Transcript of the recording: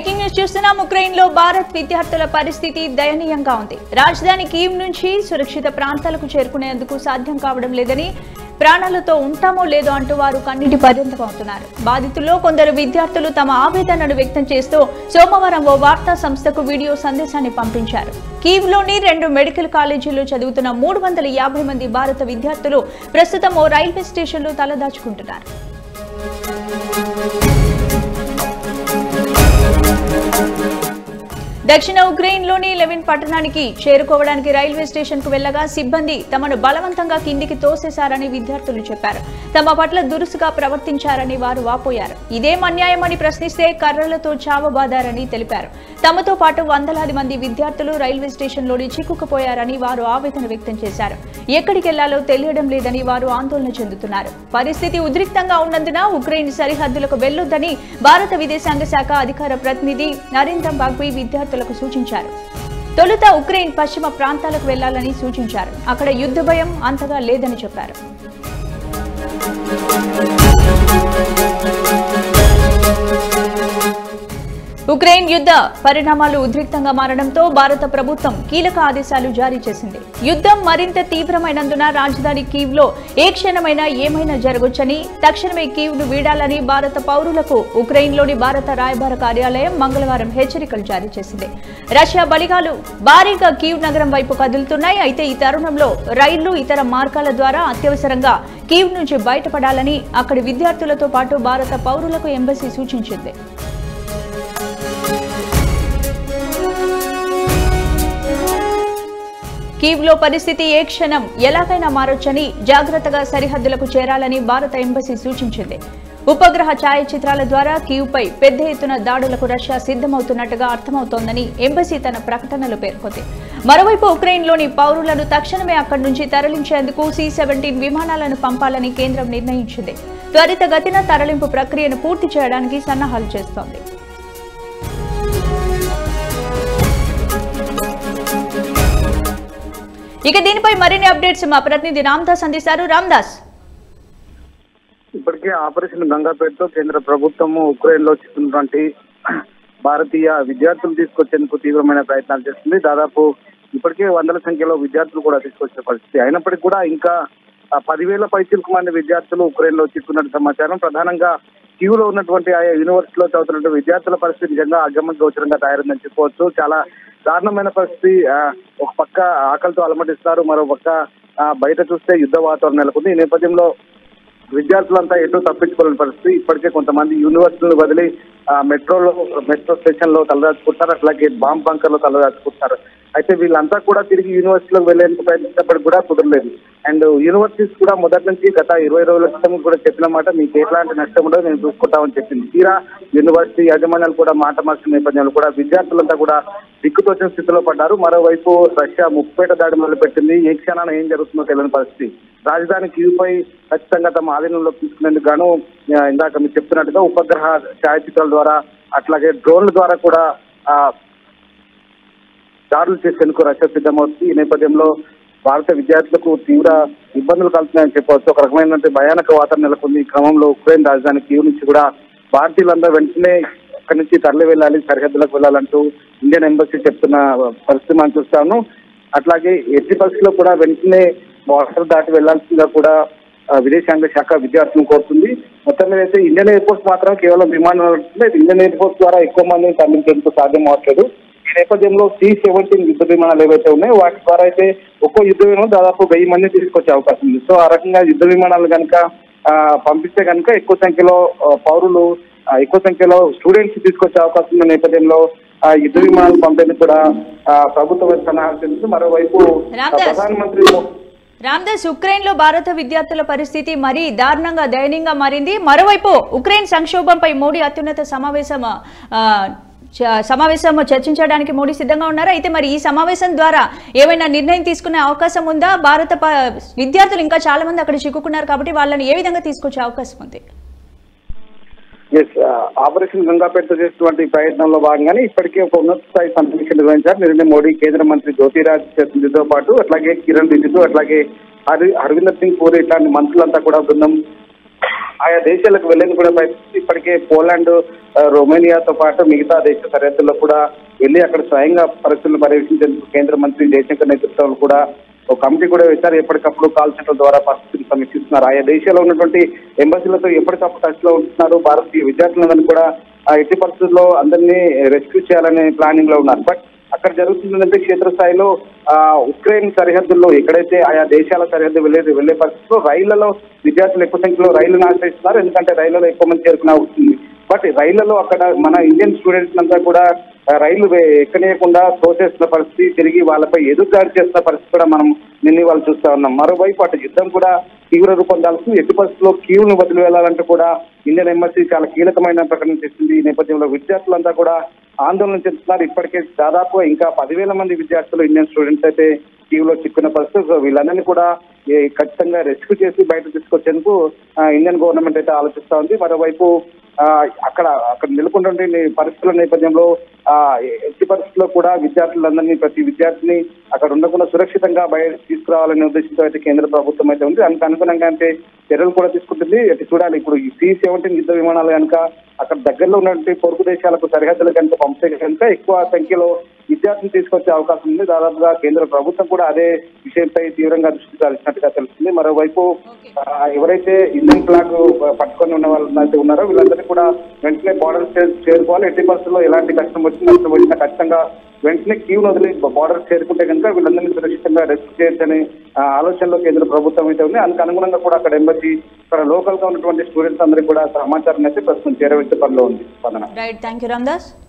Breaking news చూస్తున్నాం Ukraine లో భారత్ విద్యార్థుల పరిస్థితి దయనీయంగా ఉంది రాజధాని కీవ్ నుంచి సురక్షిత ప్రాంతాలకు చేరుకునేందుకు సాధ్యం కావడం లేదని ప్రాణాలతో ఉంటామో లేదో అంటూ వారు కన్నీటి పర్యంతమవుతున్నారు బాధితుల్లో కొందరు విద్యార్థులు తమ ఆవేదనను వ్యక్తం చేస్తూ సోమవారం ఓ వార్తా సంస్థకు వీడియో సందేశాన్ని పంపించారు కీవ్లోని రెండు మెడికల్ కాలేజీల్లో చదువుతున్న మూడు వందల యాభై మంది భారత విద్యార్థులు ప్రస్తుతం ఓ రైల్వే స్టేషన్లో తలదాచుకుంటున్నారు దక్షిణ ఉక్రెయిన్లోని లెవిన్ పట్టణానికి చేరుకోవడానికి రైల్వే స్టేషన్ కు వెళ్లగా సిబ్బంది తమను బలవంతంగా కిందికి తోసేశారని విద్యార్థులు చెప్పారు తమ పట్ల దురుసుగా ప్రవర్తించారని వారు వాపోయారు ఇదేం అన్యాయమని ప్రశ్నిస్తే కర్రలతో చావబాదారని తెలిపారు తమతో పాటు వందలాది మంది విద్యార్థులు రైల్వే స్టేషన్లోని చిక్కుకుపోయారని వారు ఆవేదన వ్యక్తం చేశారు ఎక్కడికి వెళ్లాలో తెలియడం లేదని వారు ఆందోళన చెందుతున్నారు పరిస్థితి ఉద్రిక్తంగా ఉన్నందున ఉక్రెయిన్ సరిహద్దులకు వెళ్లొద్దని భారత విదేశాంగ శాఖ అధికార ప్రతినిధి నరేంద్ర బాగ్వి విద్యార్థులకు సూచించారు తొలుత ఉక్రెయిన్ పశ్చిమ ప్రాంతాలకు వెళ్లాలని సూచించారు అక్కడ యుద్ధ భయం అంతగా లేదని చెప్పారు ఉక్రెయిన్ యుద్ధ పరిణామాలు ఉద్రిక్తంగా మారడంతో భారత ప్రభుత్వం కీలక ఆదేశాలు జారీ చేసింది యుద్ధం మరింత తీవ్రమైనందున రాజధాని కీవ్ లో ఏ క్షణమైనా ఏమైనా జరగొచ్చని తక్షణమే కీవ్ ను వీడాలని భారత పౌరులకు ఉక్రెయిన్లోని భారత రాయబార కార్యాలయం మంగళవారం హెచ్చరికలు జారీ చేసింది రష్యా బలిగాలు భారీగా కీవ్ నగరం వైపు కదులుతున్నాయి అయితే ఈ తరుణంలో రైళ్లు ఇతర మార్గాల ద్వారా అత్యవసరంగా కీవ్ నుంచి బయటపడాలని అక్కడి విద్యార్థులతో పాటు భారత పౌరులకు ఎంబసీ సూచించింది కీవ్లో పరిస్థితి ఏ క్షణం ఎలాగైనా మారొచ్చని జాగ్రత్తగా సరిహద్దులకు చేరాలని భారత ఎంబసీ సూచించింది ఉపగ్రహ ఛాయాచిత్రాల ద్వారా కీవ్పై పెద్ద ఎత్తున దాడులకు రష్యా సిద్ధమవుతున్నట్టుగా అర్థమవుతోందని ఎంబసీ తన ప్రకటనలో పేర్కొంది మరోవైపు ఉక్రెయిన్లోని పౌరులను తక్షణమే అక్కడి నుంచి తరలించేందుకు సి సెవెంటీన్ విమానాలను పంపాలని కేంద్రం నిర్ణయించింది త్వరితగతిన తరలింపు ప్రక్రియను పూర్తి చేయడానికి సన్నాహాలు చేస్తోంది ఇక దీనిపై మరిన్ని అప్డేట్స్ మా ప్రతినిధి రామ్దాస్ అందిస్తారు రామ్దాస్ ఇప్పటికే ఆపరేషన్ గంగాపేటతో కేంద్ర ప్రభుత్వము ఉక్రెయిన్ లో చిక్కున్నటువంటి భారతీయ విద్యార్థులు తీసుకొచ్చేందుకు తీవ్రమైన ప్రయత్నాలు చేస్తుంది దాదాపు ఇప్పటికే వందల సంఖ్యలో విద్యార్థులు కూడా తీసుకొచ్చే పరిస్థితి అయినప్పటికీ కూడా ఇంకా ఆ, పదివేల పైచిలకు మంది విద్యార్థులు ఉక్రెయిన్ లో చిక్కున్నట్టు సమాచారం ప్రధానంగా క్యూలో ఉన్నటువంటి ఆయా యూనివర్సిటీలో చదువుతున్నటువంటి విద్యార్థుల పరిస్థితి నిజంగా అగమ్య గోచరంగా తయారైందని చెప్పుకోవచ్చు చాలా దారుణమైన పరిస్థితి ఆ, ఒక పక్క ఆకలితో అలమటిస్తారు మరో పక్క ఆ, బయట చూస్తే యుద్ధ వాతావరణం నెలకొంది ఈ నేపథ్యంలో విద్యార్థులంతా ఎటు తప్పించుకోలేని పరిస్థితి ఇప్పటికే కొంతమంది యూనివర్సిటీలు వదిలి ఆ, మెట్రోలో మెట్రో స్టేషన్ లో తలదాచుకుంటారు అట్లాగే బాంబ్ బంకర్ లో తలదాచుకుంటారు అయితే వీళ్ళంతా కూడా తిరిగి యూనివర్సిటీలోకి వెళ్లేందుకు ప్రయత్నించినప్పటికీ కూడా కుదరలేదు అండ్ యూనివర్సిటీస్ కూడా మొదటి నుంచి గత ఇరవై రోజుల క్రితం కూడా చెప్పిన మాట మీకు ఎట్లాంటి నష్టం ఉండదు నేను చూసుకుంటామని చెప్పింది తీరా యూనివర్సిటీ యాజమాన్యాలు కూడా మాట మార్చిన నేపథ్యంలో కూడా విద్యార్థులంతా కూడా దిక్కుతోచిన స్థితిలో పడ్డారు మరోవైపు రష్యా ముప్పేట దాడి మొదలుపెట్టింది ఏ క్షణాన ఏం జరుగుతుందో తెలియని పరిస్థితి రాజధాని కీవ్పై ఖచ్చితంగా తమ ఆధీనంలోకి తీసుకునేందుకు గాను ఆ, ఇందాక మీరు చెప్తున్నట్టుగా ఉపగ్రహ ఛాయాచిత్రాల ద్వారా అట్లాగే డ్రోన్ల ద్వారా కూడా ఆ, దాడులు చేసేందుకు రష్యా సిద్ధమవుతుంది ఈ నేపథ్యంలో భారత విద్యార్థులకు తీవ్ర ఇబ్బందులు కలుగుతున్నాయని చెప్పవచ్చు ఒక రకమైన భయానక వాతావరణం నెలకొంది ఈ క్రమంలో ఉక్రెయిన్ రాజధాని కీవ్ నుంచి కూడా భారతీయులందరూ వెంటనే అక్కడి నుంచి తరలి వెళ్ళాలి సరిహద్దులకు వెళ్ళాలంటూ ఇండియన్ ఎంబసీ చెప్తున్న పరిస్థితి మనం చూస్తాను అట్లాగే ఎట్టి పరిస్థితుల్లో కూడా వెంటనే బార్డర్ దాటి వెళ్లాల్సిందిగా కూడా ఆ, విదేశాంగ శాఖ విద్యార్థులను కోరుతుంది మొత్తం మీద అయితే ఇండియన్ ఎయిర్పోర్ట్ మాత్రం కేవలం విమానాలు నడుస్తున్నాయి. ఇండియన్ ఎయిర్పోర్ట్ ద్వారా ఎక్కువ మందిని తరలించేందుకు సాధ్యం అవట్లేదు ఈ నేపథ్యంలో సి సెవెంటీన్ యుద్ధ విమానాలు ఏవైతే ఉన్నాయో వాటి ద్వారా అయితే ఒక్కో యుద్ధ విమానం దాదాపు వెయ్యి మంది తీసుకొచ్చే అవకాశం ఉంది సో ఆ రకంగా యుద్ధ విమానాలు కనుక పంపిస్తే కనుక ఎక్కువ సంఖ్యలో ఆ, పౌరులు ఆ, ఎక్కువ సంఖ్యలో స్టూడెంట్స్ తీసుకొచ్చే అవకాశం ఉన్న నేపథ్యంలో ఆ యుద్ధ విమానాలు పంపేందుకు కూడా ఆ, ప్రభుత్వం సన్నాహాలు చేస్తుంది మరోవైపు ఆ, రామ్దాస్. ప్రధానమంత్రి రామ్దాస్ ఉక్రెయిన్ లో భారత విద్యార్థుల పరిస్థితి మరీ దారుణంగా దయనీయంగా మారింది మరోవైపు ఉక్రెయిన్ సంక్షోభంపై మోడీ అత్యున్నత సమావేశం ఆ, చ- సమావేశం చర్చించడానికి మోడీ సిద్ధంగా ఉన్నారు అయితే మరి ఈ సమావేశం ద్వారా ఏమైనా నిర్ణయం తీసుకునే అవకాశం ఉందా భారత ప- విద్యార్థులు ఇంకా చాలా మంది అక్కడ చిక్కుకున్నారు కాబట్టి వాళ్ళని ఏ విధంగా తీసుకొచ్చే అవకాశం ఉంది ఎస్ ఆపరేషన్ గంగాపేట చేసినటువంటి ప్రయత్నంలో భాగంగానే ఇప్పటికే ఒక ఉన్నత స్థాయి సమీక్ష నిర్వహించారు నిన్న మోడీ కేంద్ర మంత్రి జ్యోతిరాజ్ సింధుతో పాటు అట్లాగే కిరణ్ రిజిజు అట్లాగే హరి హర్విందర్ సింగ్ పూరి ఇట్లాంటి మంత్రులంతా కూడా బృందం ఆయా దేశాలకు వెళ్ళేందుకు కూడా ప్రయత్నించి ఇప్పటికే పోలాండ్ ఆ, రొమేనియాతో పాటు మిగతా దేశ సరిహద్దుల్లో కూడా వెళ్ళి అక్కడ స్వయంగా పరిస్థితులను పర్యవేక్షించేందుకు కేంద్ర మంత్రి జయశంకర్ నేతృత్వంలో కూడా ఒక కమిటీ కూడా వేశారు ఎప్పటికప్పుడు కాల్ సెంటర్ ద్వారా పరిస్థితిని సమీక్షిస్తున్నారు ఆయా దేశాల్లో ఉన్నటువంటి ఎంబసీలతో ఎప్పటికప్పుడు టచ్ లో ఉంటున్నారు భారతీయ విద్యార్థులందరినీ కూడా ఆ ఎట్టి పరిస్థితుల్లో అందరినీ రెస్క్యూ చేయాలనే ప్లానింగ్ లో ఉన్నారు బట్ అక్కడ జరుగుతుందంటే క్షేత్రస్థాయిలో ఆ ఉక్రెయిన్ సరిహద్దుల్లో ఎక్కడైతే ఆయా దేశాల సరిహద్దు వెళ్ళే వెళ్ళే పరిస్థితుల్లో రైళ్లలో విద్యార్థులు ఎక్కువ సంఖ్యలో రైళ్లను ఆశ్రయిస్తున్నారు ఎందుకంటే రైళ్లలో ఎక్కువ మంది చేరుకునే అవుతుంది బట్ రైళ్లలో అక్కడ మన ఇండియన్ స్టూడెంట్స్ అంతా కూడా ఆ, రైళ్లు వే- ఎక్కనేయకుండా తోసేస్తున్న పరిస్థితి తిరిగి వాళ్ళపై ఎదురుదాడి చేస్తున్న పరిస్థితి కూడా మనం నిన్న వాళ్ళు చూస్తా ఉన్నాం మరోవైపు అటు యుద్ధం కూడా తీవ్ర రూపం దాల్సింది ఎట్టి పరిస్థితుల్లో కీవ్ను వదిలి వెళ్లాలంటే కూడా ఇండియన్ ఎంబసీ చాలా కీలకమైన ప్రకటన చేసింది ఈ నేపథ్యంలో విద్యార్థులంతా కూడా ఆందోళన చెందుతున్నారు ఇప్పటికే దాదాపు ఇంకా పదివేల మంది విద్యార్థులు ఇండియన్ స్టూడెంట్స్ అయితే కీవ్ లో చిక్కున్న పరిస్థితి సో వీళ్ళందరినీ కూడా ఏ, ఖచ్చితంగా రెస్క్యూ చేసి బయట తీసుకొచ్చేందుకు ఆ, ఇండియన్ గవర్నమెంట్ అయితే ఆలోచిస్తా ఉంది మరోవైపు ఆ, అక్కడ అక్కడ నెలకొన్నటువంటి పరిస్థితుల నేపథ్యంలో ఆ ఎట్టి పరిస్థితుల్లో కూడా విద్యార్థులందరినీ ప్రతి విద్యార్థిని అక్కడ ఉండకుండా సురక్షితంగా బయట తీసుకురావాలనే ఉద్దేశంతో అయితే కేంద్ర ప్రభుత్వం అయితే ఉంది అందుకు అనుగుణంగా అంటే చర్యలు కూడా తీసుకుంటుంది అయితే చూడాలి ఇప్పుడు ఈ సి సెవెంటీన్ యుద్ధ విమానాలు కనుక అక్కడ దగ్గరలో ఉన్నటువంటి పొరుగు దేశాలకు సరిహద్దులు కనుక పంపితే కనుక ఎక్కువ సంఖ్యలో విద్యార్థులు తీసుకొచ్చే అవకాశం ఉంది దాదాపుగా కేంద్ర ప్రభుత్వం కూడా అదే విషయంపై తీవ్రంగా దృష్టి సారించినట్టుగా తెలుస్తుంది మరోవైపు ఆ, ఎవరైతే ఇండియన్ ఫ్లాగ్ పట్టుకొని ఉన్న వాళ్ళు అయితే ఉన్నారో వీళ్ళందరినీ కూడా వెంటనే బార్డర్ చేరుకోవాలి ఎట్టి పరిస్థితుల్లో ఎలాంటి కష్టం వచ్చినా నష్టం వచ్చినా ఖచ్చితంగా వెంటనే క్యూ వదిలి బార్డర్ చేరుకుంటే కనుక వీళ్ళందరినీ సురక్షితంగా రెస్క్యూ చేయొచ్చనే ఆ, ఆలోచనలో కేంద్ర ప్రభుత్వం అయితే ఉంది అందుకు అనుగుణంగా కూడా అక్కడ ఎంబసీ అక్కడ లోకల్ గా ఉన్నటువంటి స్టూడెంట్స్ అందరికీ కూడా సమాచారం అయితే ప్రస్తుతం చేరవేసే పనిలో ఉంది స్పందన రైట్ థ్యాంక్ యూ రామ్దాస్